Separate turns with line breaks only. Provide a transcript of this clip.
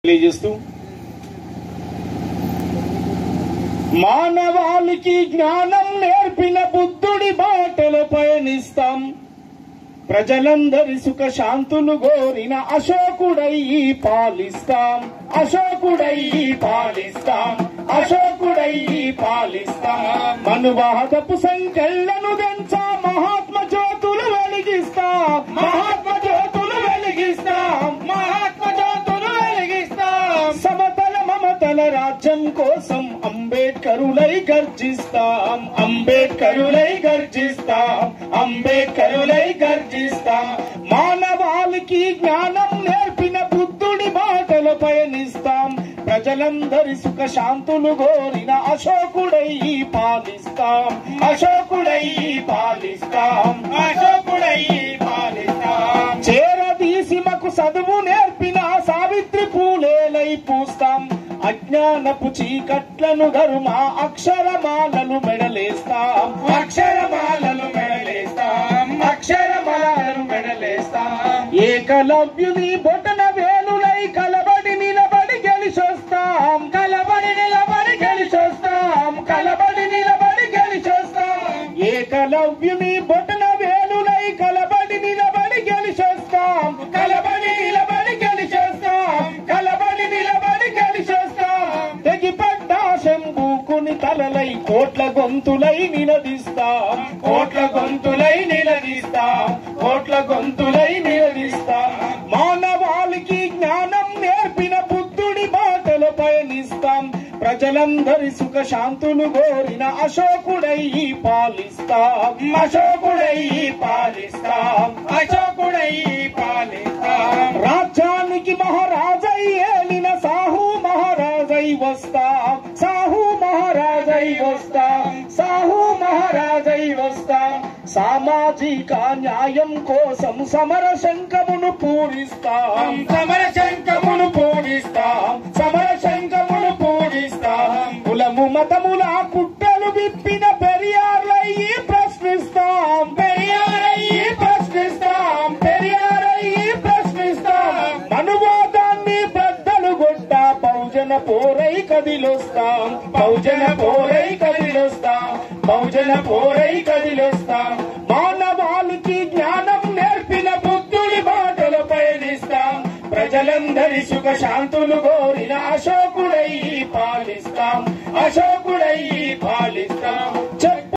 తెలియజేస్తూ మానవాళికి జ్ఞానం నేర్పిన బుద్ధుడి బాటలో పయనిస్తాం ప్రజలందరి సుఖ శాంతులు గోరిన అశోకుడై పాలిస్తాం అశోకుడై పాలిస్తాం అశోకుడై పాలిస్తాం మనువాదపు సంఖ్యలను పెంచా మహాత్మ జ్యోతులు వెలిగిస్తాం మహాత్మ జ్యోతులు వెలిగిస్తాం మహాత్మ జ్యోతులు వెలిగిస్తాం సమతల మమతల రాజ్యం కోసం అంబేద్కరులై గర్జిస్తాం అంబేద్కరులై గర్జిస్తాం అంబేద్కరులై గర్జిస్తాం మానవాళికి జ్ఞానం నేర్పిన బుద్ధుడి బాటలో పయనిస్తాం ప్రజలందరి సుఖ శాంతులు గోరిన అశోకుడై పాలిస్తాం అశోకుడై పాలిస్తాం అశోకుడై పాలిస్తాం చేరదీసిమకు చదువు నేర్పిన సావిత్రి పూలేలై పూస్తాం అజ్ఞానపు చీకట్లను గరుమా అక్షరమాలలు మెడలేస్తాం అక్షరమాలలు మెడలేస్తాం అక్షరమాలలు మెడలేస్తాం ఏకలవ్యుని బొటన వేలులై కలబడి నిలబడి గెలిచొస్తాం కలబడి నిలబడి గెలిచొస్తాం కలబడి నిలబడి గెలిచొస్తాం ఏకలవ్యుని బొటన వేలులై కలబడి నిలబడి గెలిచొస్తాం కలబడి నిలబడి గెలిచొస్తాం కలబడి నిలబడి గెలిచొస్తాం తెగిపడ్డ శంభూకుని తలలై కోట్ల గొంతులై నిలదీస్తాం కోట్ల గొంతులై నిలదీస్తాం కోట్ల గొంతులై నిలదీస్తాం మానవాళికి జ్ఞానం నేర్పిన బుద్ధుడి బాటలో పయనిస్తాం ప్రజలందరి సుఖ శాంతులు కోరిన అశోకుడై పాలిస్తాం అశోకుడై పాలిస్తాం అశోకుడై పాలిస్తాం రాజ్యానికి మహారాజై ఏలిన సాహు మహారాజై వస్తాం సాహు మహారాజై వస్తాం సాహు మహారాజై వస్తాం సామాజిక న్యాయం కోసం సమర శంఖమును పూరిస్తాం సమర శంఖమును పూరిస్తాం సమర శంఖమును పూరిస్తాం కులము మతముల కుట్టలు విప్పిన పెరియార్లయ్యి ప్రశ్నిస్తాం పెరియారయ్యి ప్రశ్నిస్తాం పెరియారయ్యి ప్రశ్నిస్తాం అనువాదాన్ని పెద్దలు గొట్ట బహుజన పోరై కదిలొస్తాం బహుజన పోరై కదిలొస్తాం బహుజన పోరై కదిలొస్తాం మానవాళికి జ్ఞానం నేర్పిన బుద్ధుడి బాటలో పయనిస్తాం ప్రజలందరి సుఖ శాంతులు కోరిన అశోకుడై పాలిస్తాం అశోక్